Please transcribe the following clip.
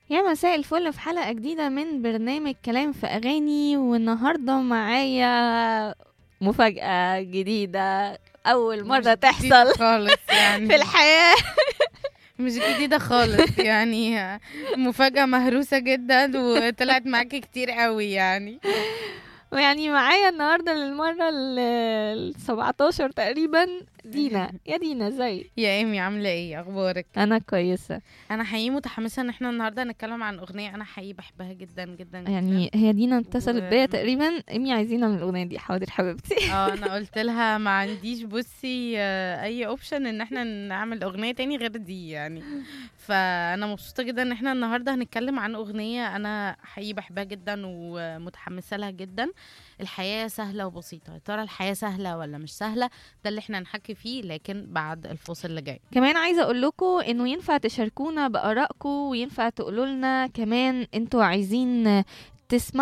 يا مساء الفل في حلقة جديدة من برنامج كلام في أغاني والنهاردة معايا مفاجأة جديدة أول مرة مش جديد تحصل خالص يعني في الحياة مش جديدة خالص يعني مفاجأة مهروسة جدا وطلعت معاكي كتير قوي يعني ويعني معايا النهاردة للمرة ال 17 تقريبا دينا يا دينا ازيك يا ايمي عاملة ايه اخبارك أنا كويسة انا حقيقي متحمسة ان احنا النهاردة هنتكلم عن اغنية انا حقيقي بحبها جدا جدا جدا. يعني هي دينا اتصلت و- بيا تقريبا إمي عايزينها من الأغنية دي حاضر حبيبتي اه انا قلت لها ما عنديش بصي آه، اي اوبشن ان احنا نعمل اغنية تاني غير دي يعني فانا مبسوطة جدا ان احنا النهاردة هنتكلم عن اغنية انا حقيقي بحبها جدا ومتحمسة لها جدا الحياة سهلة وبسيطة يا ترى الحياة سهلة ولا مش سهلة ده اللي احنا هنحكي فيه لكن بعد الفاصل اللي جاي كمان عايزه اقول لكم انه ينفع تشاركونا بارائكم وينفع تقولوا لنا كمان انتوا عايزين تسمعوا